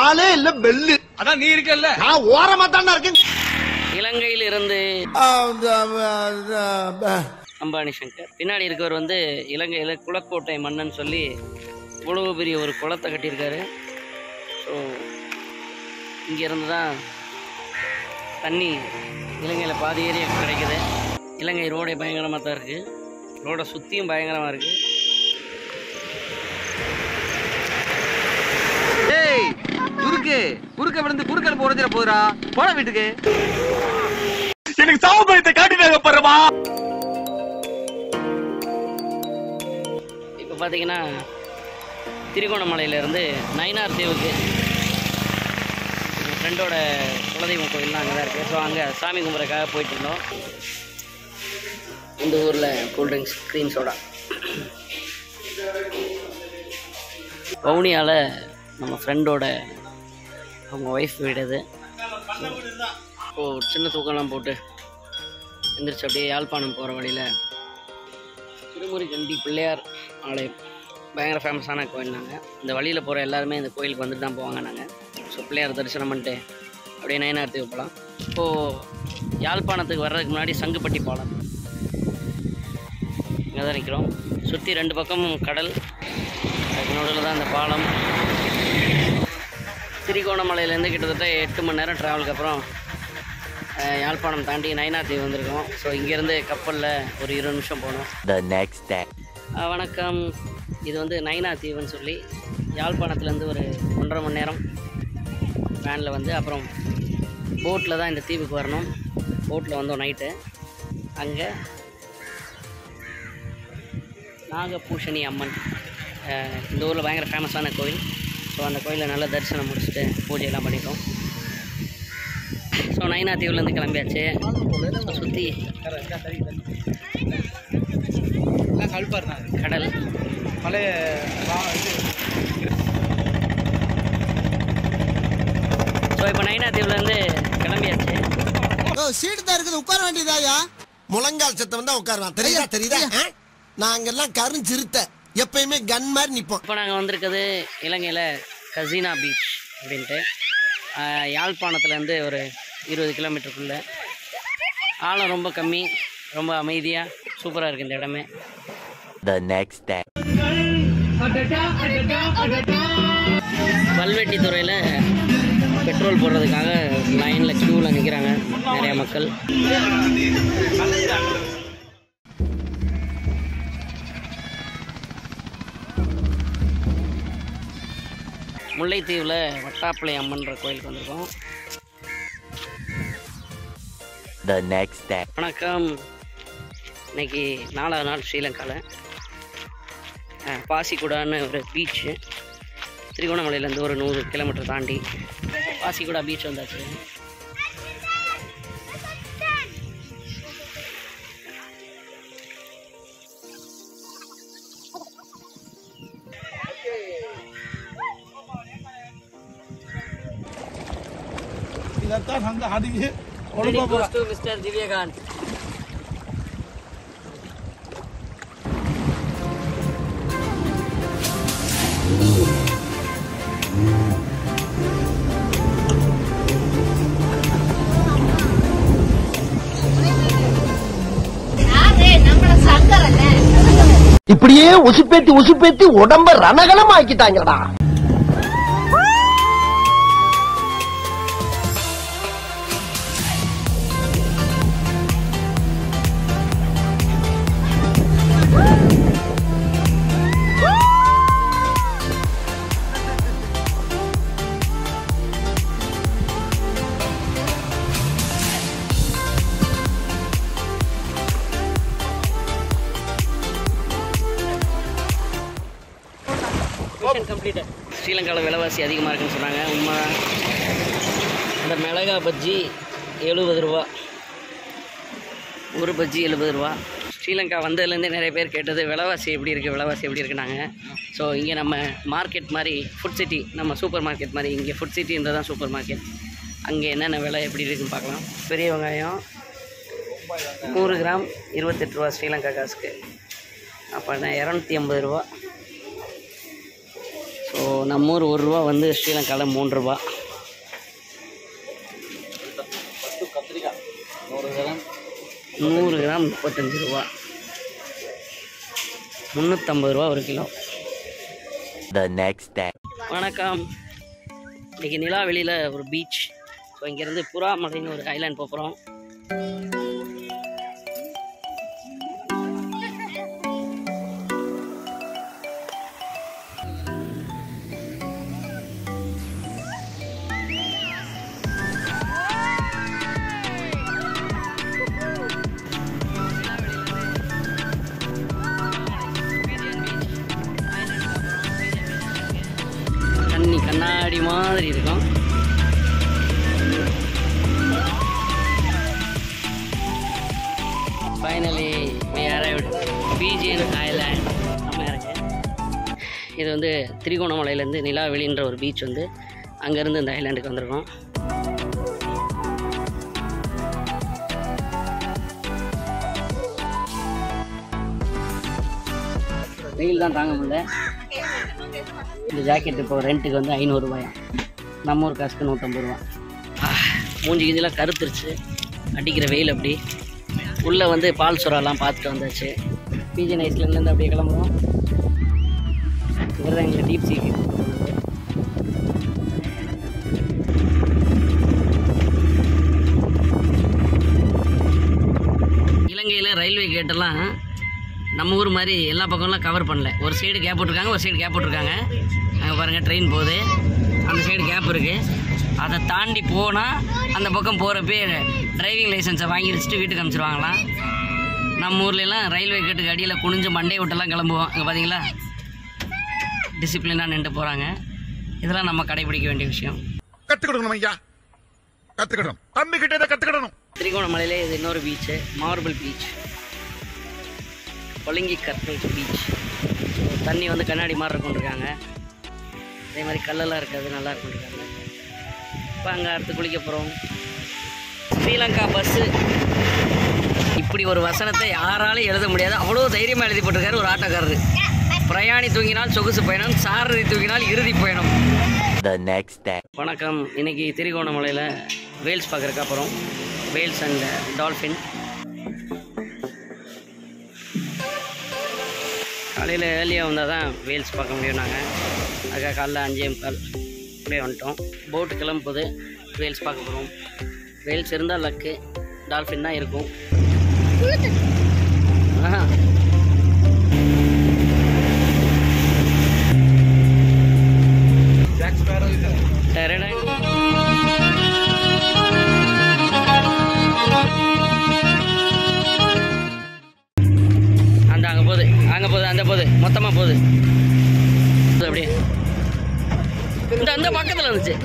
ஆளே இல்ல பெல்லு அதான் நீ இருக்கல்ல நான் ஓரமா தானே இருக்கேன் இலங்கையில் இருந்து அம்பானி சங்கர் பின்னாடி இருக்கவர் வந்து இலங்கையில் குளக்கோட்டை மன்னன் சொல்லி இவ்வளவு பெரிய ஒரு குளத்தை கட்டியிருக்காரு ஸோ இங்கேருந்து தான் தண்ணி இலங்கையில் பாதி ஏரியா கிடைக்குது இலங்கை ரோடே பயங்கரமாக தான் இருக்குது ரோடை சுற்றியும் பயங்கரமாக இருக்குது ஏய் குறுக்கு குறுக்க விழுந்து குறுக்கல் போறதுல போதுடா போட வீட்டுக்கு எனக்கு சாவு பயத்தை காட்டினாங்க பாருமா இப்போ பார்த்தீங்கன்னா திருகோணமலையிலேருந்து நயினார் தீவுக்கு என் ஃப்ரெண்டோட குலதெய்வம் கோயில்லாம் அங்கே தான் இருக்குது ஸோ அங்கே சாமி கும்பிட்றதுக்காக போயிட்டு இருந்தோம் இந்த ஊரில் கூல்ட்ரிங்க்ஸ் க்ரீம் சோடா வவுனியாவில் நம்ம ஃப்ரெண்டோட அவங்க ஒய்ஃப் வீடு அது ஓ சின்ன தூக்கம்லாம் போட்டு எந்திரிச்சு அப்படியே யாழ்ப்பாணம் போகிற வழியில் திருமுருகண்டி பிள்ளையார் ஆலயம் பயங்கர ஃபேமஸான கோயில் நாங்கள் இந்த வழியில் போகிற எல்லாருமே இந்த கோயிலுக்கு வந்துட்டு தான் போவாங்க நாங்கள் ஸோ பிள்ளையார் தரிசனம் பண்ணிட்டு அப்படியே நயனார்த்துக்கு போகலாம் இப்போது யாழ்ப்பாணத்துக்கு வர்றதுக்கு முன்னாடி சங்குப்பட்டி பாலம் இங்கே தான் நிற்கிறோம் சுற்றி ரெண்டு பக்கமும் கடல் அதுக்கு நடுவில் தான் அந்த பாலம் திரிகோணமலையிலேருந்து கிட்டத்தட்ட எட்டு மணி நேரம் ட்ராவலுக்கு அப்புறம் அஹ், யாழ்ப்பாணம் தாண்டி நயனாத்தீவு வந்திருக்கோம் ஸோ இங்கேருந்து கப்பலில் ஒரு இருபது நிமிஷம் போகணும் The next day. அஹ் வணக்கம் இது வந்து நைனா தீவுன்னு சொல்லி யாழ்ப்பாணத்துலேருந்து ஒரு ஒன்றரை மணி நேரம் வேனில் வந்து அப்புறம் போட்டில் தான் இந்த தீவுக்கு வரணும் போட்டில் வந்தோம் நைட்டு அங்கே நாகபூஷணி அம்மன் அஹ் இந்த ஊரில் பயங்கர ஃபேமஸான கோயில் ஸோ அந்த கோயிலை நல்லா தரிசனம் முடிச்சுட்டு பூஜையெல்லாம் பண்ணிட்டோம் ஸோ நைனா தீவுலேருந்து கிளம்பியாச்சு சுற்றி எல்லாம் கல்பா இருந்தாங்க கடல் பழைய ஸோ இப்போ நைனா தீவுலேருந்து கிளம்பியாச்சு சீட்டு தான் இருக்குது உட்கார வேண்டியதாயா முழங்கால் சத்தம் தான் உட்காருவான் தெரியுதா தெரியுதா ஆ? நாங்கெல்லாம் கருஞ்சிருத்த எப்பயுமே கன் மாதிரி நிப்போம் இப்போ நாங்கள் வந்திருக்கிறது இலங்கையில் கசீனா பீச் அப்படின்ட்டு ஆஹ் யாழ்ப்பாணத்துலேருந்து ஒரு இருபது கிலோமீட்டருக்குள்ளே ஆழம் ரொம்ப கம்மி ரொம்ப அமைதியாக சூப்பராக இருக்குது இந்த இடமே The next day. கல்வெட்டி துறையில் பெட்ரோல் போடுறதுக்காக லைனில் க்யூவில் நிற்கிறாங்க நிறைய மக்கள் முல்லைத்தீவில் வட்டாப்பிள்ளை அம்மன்ற கோயிலுக்கு வந்திருக்கோம் The next day. வணக்கம் இன்னைக்கு நாலாவது நாள் ஸ்ரீலங்காவில் பாசிக்குடான்னு ஒரு பீச்சு திருகோணமலையிலேருந்து ஒரு நூறு கிலோமீட்டர் தாண்டி பாசிக்குடா பீச் வந்தாச்சு இதைத்தான் அங்க அடிச்சு மிஸ்டர் திவ்யகாந்த் இப்படியே உசுப்பேத்தி உசுப்பேத்தி உடம்ப ரணகலம் ஆக்கிட்டாங்கடா ஸ்ரீலங்காவில் விலைவாசி அதிகமாக இருக்குன்னு சொன்னாங்க உண்மைதான் அந்த மிளகா பஜ்ஜி எழுபது ரூபா ஒரு பஜ்ஜி எழுபது ரூபா ஸ்ரீலங்கா வந்ததுலேருந்தே நிறைய பேர் கேட்டது விலைவாசி எப்படி இருக்குது விலைவாசி எப்படி இருக்குனாங்க ஸோ இங்கே நம்ம மார்க்கெட் மாதிரி ஃபுட் சிட்டி நம்ம சூப்பர் மார்க்கெட் மாதிரி இங்கே ஃபுட் சிட்டின்றது தான் சூப்பர் மார்க்கெட் அங்கே என்னென்ன விலை எப்படி இருக்குன்னு பார்க்கலாம் பெரிய வெங்காயம் நூறு கிராம் இருபத்தெட்டு ரூபா ஸ்ரீலங்கா காசுக்கு அப்போ நான் இரநூத்தி ஐம்பது ரூபா ஸோ நம்ம ஊர் ஒரு ரூபா வந்து ஸ்ரீலங்காவில் மூணு ரூபா நூறு கிராம் முப்பத்தஞ்சு ரூபா முந்நூற்றம்பது ரூபா ஒரு கிலோ The next day. வணக்கம் இன்னைக்கு நிலாவெளியில் ஒரு பீச் ஸோ இங்கேருந்து புறாமலைன்னு ஒரு ஐலாண்ட் போகிறோம் தண்ணி கண்ணாடி மாதிரி இருக்கும் finally we arrived pigeon island செம்மையாக இருக்கு இது வந்து திரிகோணமலையிலேருந்து நிலாவெளின்ற ஒரு பீச் வந்து அங்கேருந்து இந்த ஐலாண்டுக்கு வந்திருக்கோம் வெயில் தான் தாங்க முடியல இந்த ஜாக்கெட் இப்போ ரெண்ட்டுக்கு வந்து ஐநூறுரூபாயா நம்ம ஊர் காசுக்கு நூற்றம்பது ரூபா ஆ, மூஞ்சி இதெல்லாம் கருத்துருச்சு அடிக்கிற வெயில் அப்படி உள்ளே வந்து பால் சுறாலாம் பார்த்துட்டு வந்தாச்சு பிஜி நைஸ்லேருந்து அப்படியே கிளம்புறோம் இவர் தான் எங்களுக்கு டீப் சீக்கு இலங்கையில் ரயில்வே கேட்டெல்லாம் நம்ம ஊர் மாதிரி எல்லா பக்கம்லாம் கவர் பண்ணல ஒரு சைடு கேப் விட்ருக்காங்க ஒரு சைடு கேப் விட்ருக்காங்க அங்கே பாருங்கள் ட்ரெயின் போகுது அந்த சைடு கேப் இருக்குது அதை தாண்டி போனால் அந்த பக்கம் போகிறப்பே டிரைவிங் லைசன்ஸை வாங்கி வச்சுட்டு வீட்டுக்கு அனுப்பிச்சிருவாங்களாம் நம்ம ஊர்லலாம் ரயில்வே கேட்டுக்கு அடியில் குனிஞ்சு மண்டே விட்டெல்லாம் கிளம்புவோம் அங்கே பார்த்தீங்களா டிசிப்ளினாக நின்று போகிறாங்க இதெல்லாம் நம்ம கடைபிடிக்க வேண்டிய விஷயம் கத்துக்கிடணும் ஐயா கத்துக்கிடணும் தம்பி கிட்ட இதை கத்துக்கிடணும் திரிகோணமலையிலே இது இன்னொரு பீச்சு மார்பிள் பீச் ஒலிங்கி கர்னேட் பீச் தண்ணி வந்து கண்ணாடி மாதிரி இருக்கும்ன்றிருக்காங்க அதே மாதிரி கல்லெல்லாம் இருக்காது நல்லா இருக்கும்ன்றிருக்காங்க இப்போ அங்கே அடுத்து குளிக்க போகிறோம் ஸ்ரீலங்கா பஸ்ஸு இப்படி ஒரு வசனத்தை யாராலும் எழுத முடியாது அவ்வளோ தைரியமாக எழுதி போட்டிருக்காரு ஒரு ஆட்டோக்காரரு பிரயாணி தூங்கினால் சொகுசு பயணம் சாரதி தூங்கினால் இறுதி பயணம் The next day. வணக்கம் இன்னைக்கு திரிகோணமலையில் வேல்ஸ் பார்க்குறக்கு அப்புறம் வேல்ஸ் அண்ட் டால்ஃபின் காலையில் ஏர்லியாக வந்தால் தான் வேல்ஸ் பார்க்க முடியும் நாங்கள் அதுக்காக காலைல அஞ்சே முக்கால் அப்படியே வந்துட்டோம் போட்டு கிளம்பும்போது வேல்ஸ் பார்க்க போகிறோம் வேல்ஸ் இருந்தால் லக்கு டால்ஃபின் தான் இருக்கும் ஆஹா டரடங். அந்த அங்கே போகுது அங்கே போகுது அந்த போகுது மொத்தமாக போகுது அது அப்படியே இந்த அந்த பக்கத்தில் இருந்துச்சு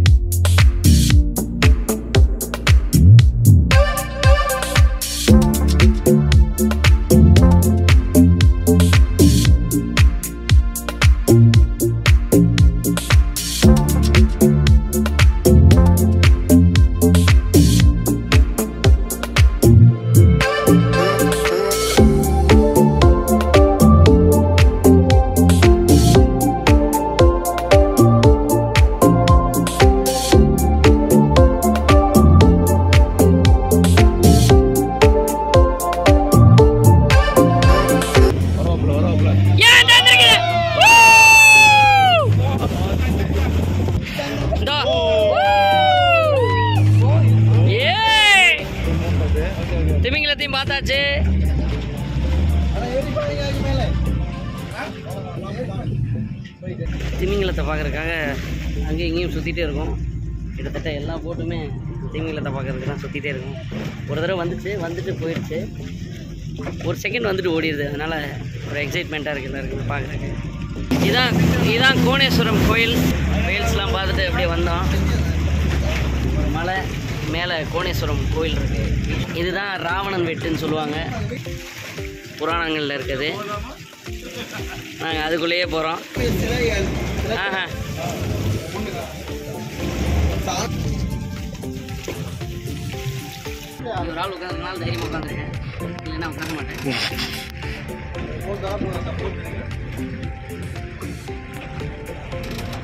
ஏன் தந்திருக்கீங்க? இந்தா. ஏய். திமிங்கலத்தையும் பார்த்தாச்சு திமிங்கலத்தை பார்க்கறதுக்காக அங்கேயும் இங்கேயும் சுற்றிட்டே இருக்கும் கிட்டத்தட்ட எல்லா போட்டுமே திமிங்கலத்தை பார்க்கறதுக்கு தான் சுற்றிட்டே இருக்கும் ஒரு தடவை வந்துச்சு வந்துட்டு போயிடுச்சு ஒரு செகண்ட் வந்துட்டு ஓடிடுது அதனால் ஒரு எக்ஸைட்மெண்ட்டாக இருக்குது எல்லாருக்கும் பார்க்குறதுக்கு இதான் இதான் கோணேஸ்வரம் கோயில் கோயில்ஸ்லாம் பார்த்துட்டு அப்படியே வந்தோம் ஒரு மலை மேலே கோணேஸ்வரம் கோயில் இருக்குது இதுதான் ராவணன் வெட்டுன்னு சொல்லுவாங்க புராணங்களில் இருக்குது நாங்கள் அதுக்குள்ளேயே போகிறோம் ஆஹா ஒரு ஆள் உட்காந்துருந்தாலும் தைரியமாக உட்காந்துருக்கேன் இல்லைன்னா உட்கார மாட்டேன்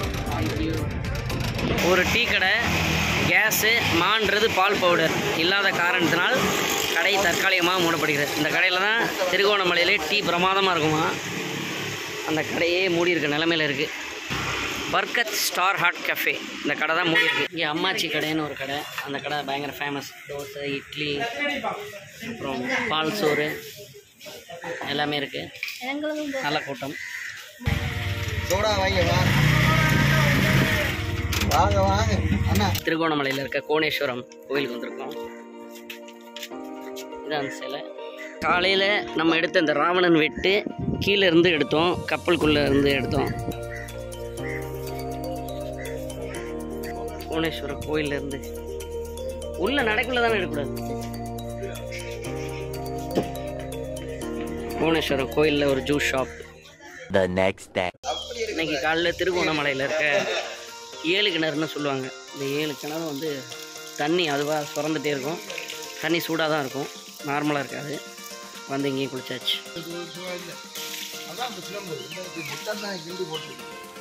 ஒரு டீ கடை கேஸு மான்றது பால் பவுடர் இல்லாத காரணத்தினால் கடை தற்காலிகமாக மூடப்படுகிறது இந்த கடையில் தான் திருகோணமலையிலே டீ பிரமாதமாக இருக்குமா அந்த கடையே மூடி இருக்க நிலமையில இருக்குது பர்கத் ஸ்டார் ஹாட் கஃபே இந்த கடை தான் மூடி இருக்கு இங்கே அம்மாச்சி கடைன்னு ஒரு கடை அந்த கடை பயங்கர ஃபேமஸ் தோசை இட்லி அப்புறம் பால் சோறு எல்லாமே இருக்குது நல்ல கூட்டம் சோடா வாங்க வா வாங்க வாங்க அண்ணா திருகோணமலையில் இருக்க கோணேஸ்வரம் கோயிலுக்கு வந்திருக்கோம் இதான் அந்த சிலை காலையில் நம்ம எடுத்த இந்த ராவணன் வெட்டு கீழே இருந்து எடுத்தோம் கப்பலுக்குள்ளே இருந்து எடுத்தோம் கோணேஸ்வரம் கோயில்ல இருந்து உள்ள நடைக்குள்ள தானே எடுக்கக்கூடாது கோணேஸ்வரம் கோயிலில் ஒரு juice shop The next day. இன்னைக்கு காலைல திருகோணமலையில் இருக்க ஏழு கிணறுன்னு சொல்லுவாங்க இந்த ஏழு கிணறு வந்து தண்ணி அதுவாக சுரந்துட்டே இருக்கும் தண்ணி சூடாக தான் இருக்கும் நார்மலாக இருக்காது வந்து இங்கேயும் குளிச்சாச்சு அதான் அந்த சிலம்பு புத்தன் தான் கிண்டி போட்டு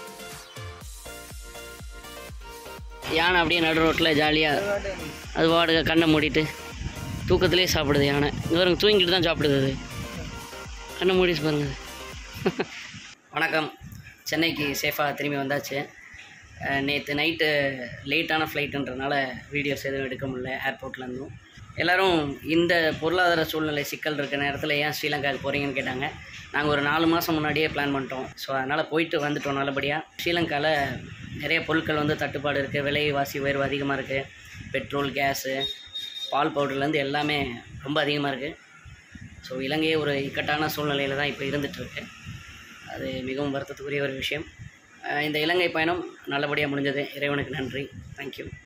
யானை அப்படியே நடு ரோட்டில் ஜாலியாக அது பாடுக கண்ணை மூடிட்டு தூக்கத்திலே சாப்பிடுது யானை இங்க பாருங்க தூங்கிட்டு தான் சாப்பிடுது அது கண்ணை மூடிட்டு பாருங்க வணக்கம் சென்னைக்கு சேஃபாக திரும்பி வந்தாச்சு நேற்று நைட்டு லேட்டான ஃப்ளைட்டுன்றனால வீடியோஸ் எதுவும் எடுக்க முடியல ஏர்போர்ட்லேருந்தும் எல்லாரும் இந்த பொருளாதார சூழ்நிலை சிக்கல் இருக்க நேரத்தில் ஏன் ஸ்ரீலங்காவுக்கு போகிறீங்கன்னு கேட்டாங்க நாங்கள் ஒரு நாலு மாதம் முன்னாடியே பிளான் பண்ணிட்டோம் ஸோ அதனால் போயிட்டு வந்துட்டோம் நல்லபடியாக ஸ்ரீலங்காவில் நிறைய பொருட்கள் வந்து தட்டுப்பாடு இருக்குது விலைவாசி உயர்வு அதிகமாக இருக்குது பெட்ரோல் கேஸு பால் பவுடர்லேருந்து எல்லாமே ரொம்ப அதிகமாக இருக்குது ஸோ இலங்கையே ஒரு இக்கட்டான சூழ்நிலையில் தான் இப்போ இருந்துகிட்ருக்கு அது மிகவும் வருத்தத்துக்குரிய ஒரு விஷயம் அஹ் இந்த இலங்கை பயணம் நல்லபடியாக முடிஞ்சது இறைவனுக்கு நன்றி தேங்க்யூ